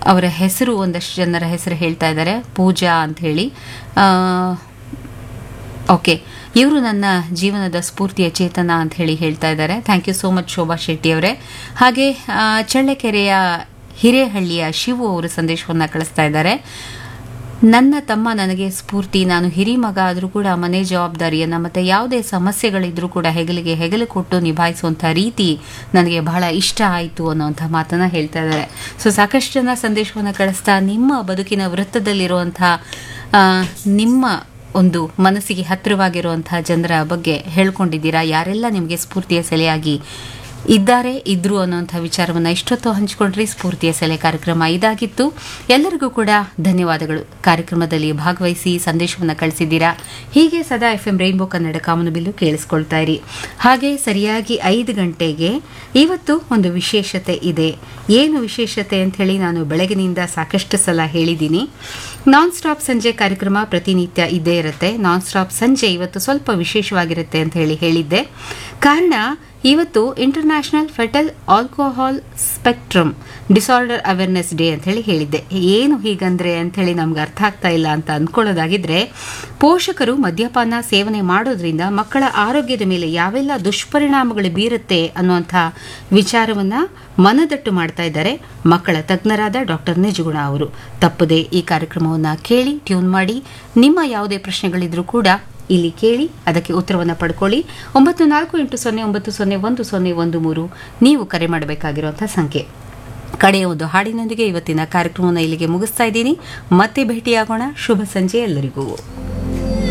ಅವರ ಹೆಸರು ಒಂದಷ್ಟು ಜನರ ಹೆಸರು ಹೇಳ್ತಾ ಇದ್ದಾರೆ ಪೂಜಾ ಅಂತ ಹೇಳಿ ಓಕೆ ಇವರು ನನ್ನ ಜೀವನದ ಸ್ಫೂರ್ತಿಯ ಚೇತನ ಅಂತ ಹೇಳಿ ಹೇಳ್ತಾ ಇದ್ದಾರೆ thank you so much Shobha Shetty ಅವರೇ ಹಾಗೆ ಆ, ಚಳ್ಳಕೆರೆಯ ಹಿರೇಹಳ್ಳಿಯ ಶಿವು ಅವರು ಸಂದೇಶವನ್ನು ಕಳಿಸ್ತಾ ಇದ್ದಾರೆ ನನ್ನ ತಮ್ಮ ನನಗೆ ಸ್ಫೂರ್ತಿ ನಾನು ಹಿರಿ ಮಗ ಆದರೂ ಕೂಡ ಮನೆ ಜವಾಬ್ದಾರಿಯನ್ನು ಮತ್ತು ಯಾವುದೇ ಸಮಸ್ಯೆಗಳಿದ್ರೂ ಕೂಡ ಹೆಗಲಿಗೆ ಹೆಗಲು ಕೊಟ್ಟು ನಿಭಾಯಿಸುವಂಥ ರೀತಿ ನನಗೆ ಬಹಳ ಇಷ್ಟ ಆಯಿತು ಅನ್ನೋಂಥ ಮಾತನ್ನು ಹೇಳ್ತಾ ಇದ್ದಾರೆ ಸೊ ಸಾಕಷ್ಟು ಜನ ಸಂದೇಶವನ್ನು ಕಳಿಸ್ತಾ ನಿಮ್ಮ ಬದುಕಿನ ವೃತ್ತದಲ್ಲಿರುವಂಥ ಆ, ನಿಮ್ಮ ಒಂದು ಮನಸ್ಸಿಗೆ ಹತ್ತಿರವಾಗಿರುವಂಥ ಜನರ ಬಗ್ಗೆ ಹೇಳ್ಕೊಂಡಿದ್ದೀರಾ ಯಾರೆಲ್ಲ ನಿಮಗೆ ಸ್ಫೂರ್ತಿಯ ಸೆಲೆಯಾಗಿ ಇದ್ದಾರೆ ಇದ್ರು ಅನ್ನೋಂಥ ವಿಚಾರವನ್ನು ಇಷ್ಟೊತ್ತು ಹಂಚಿಕೊಂಡ್ರಿ ಸ್ಫೂರ್ತಿಯ ಸೆಲೆ ಕಾರ್ಯಕ್ರಮ ಇದಾಗಿತ್ತು ಎಲ್ಲರಿಗೂ ಕೂಡ ಧನ್ಯವಾದಗಳು ಕಾರ್ಯಕ್ರಮದಲ್ಲಿ ಭಾಗವಹಿಸಿ ಸಂದೇಶವನ್ನು ಕಳಿಸಿದ್ದೀರಾ ಹೀಗೆ ಸದಾ ಎಫ್ ಎಂ ರೈನ್ಬೋ ಕನ್ನಡ ಕಾಮನಬಿಲ್ಲು ಕೇಳಿಸ್ಕೊಳ್ತಾ ಇರಿ ಹಾಗೆ ಸರಿಯಾಗಿ ಐದು ಗಂಟೆಗೆ ಇವತ್ತು ಒಂದು ವಿಶೇಷತೆ ಇದೆ ಏನು ವಿಶೇಷತೆ ಅಂತ ಹೇಳಿ ನಾನು ಬೆಳಗಿನಿಂದ ಸಾಕಷ್ಟು ಸಲ ಹೇಳಿದ್ದೀನಿ ನಾನ್ ಸ್ಟಾಪ್ ಸಂಜೆ ಕಾರ್ಯಕ್ರಮ ಪ್ರತಿನಿತ್ಯ ಇದ್ದೇ ಇರುತ್ತೆ ನಾನ್ ಸ್ಟಾಪ್ ಸಂಜೆ ಇವತ್ತು ಸ್ವಲ್ಪ ವಿಶೇಷವಾಗಿರುತ್ತೆ ಅಂತ ಹೇಳಿ ಹೇಳಿದ್ದೆ ಕಾರಣ ಇವತ್ತು international fetal alcohol spectrum disorder awareness day ಅಂತ ಹೇಳಿ ಹೇಳಿದ್ದೆ ಏನು ಹೀಗಂದ್ರೆ ಅಂತ ಹೇಳಿ ನಮ್ಗೆ ಅರ್ಥ ಆಗ್ತಾ ಇಲ್ಲ ಅಂತ ಅಂದ್ಕೊಳ್ಳೋದಾಗಿದ್ರೆ ಪೋಷಕರು ಮದ್ಯಪಾನ ಸೇವನೆ ಮಾಡೋದ್ರಿಂದ ಮಕ್ಕಳ ಆರೋಗ್ಯದ ಮೇಲೆ ಯಾವೆಲ್ಲ ದುಷ್ಪರಿಣಾಮಗಳು ಬೀರುತ್ತೆ ಅನ್ನುವಂಥ ವಿಚಾರವನ್ನ ಮನದಟ್ಟು ಮಾಡ್ತಾ ಇದ್ದಾರೆ ಮಕ್ಕಳ ತಜ್ಞರಾದ ಡಾಕ್ಟರ್ ನಿಜಗುಣ ಅವರು ತಪ್ಪದೆ ಈ ಕಾರ್ಯಕ್ರಮವನ್ನು ಕೇಳಿ ಟ್ಯೂನ್ ಮಾಡಿ ನಿಮ್ಮ ಯಾವುದೇ ಪ್ರಶ್ನೆಗಳಿದ್ರೂ ಕೂಡ ಇಲ್ಲಿ ಕೇಳಿ ಅದಕ್ಕೆ ಉತ್ತರವನ್ನು ಪಡ್ಕೊಳ್ಳಿ ಒಂಬತ್ತು ನಾಲ್ಕು ಎಂಟು ಸೊನ್ನೆ ಒಂಬತ್ತು ಸೊನ್ನೆ ಒಂದು ಸೊನ್ನೆ ಒಂದು ಮೂರು ನೀವು ಕರೆ ಮಾಡಬೇಕಾಗಿರುವಂಥ ಸಂಖ್ಯೆ ಕಡೆಯ ಒಂದು ಹಾಡಿನೊಂದಿಗೆ ಇವತ್ತಿನ ಕಾರ್ಯಕ್ರಮವನ್ನು ಇಲ್ಲಿಗೆ ಮುಗಿಸ್ತಾ ಇದ್ದೀನಿ ಮತ್ತೆ ಭೇಟಿಯಾಗೋಣ ಶುಭ ಸಂಜೆ ಎಲ್ಲರಿಗೂ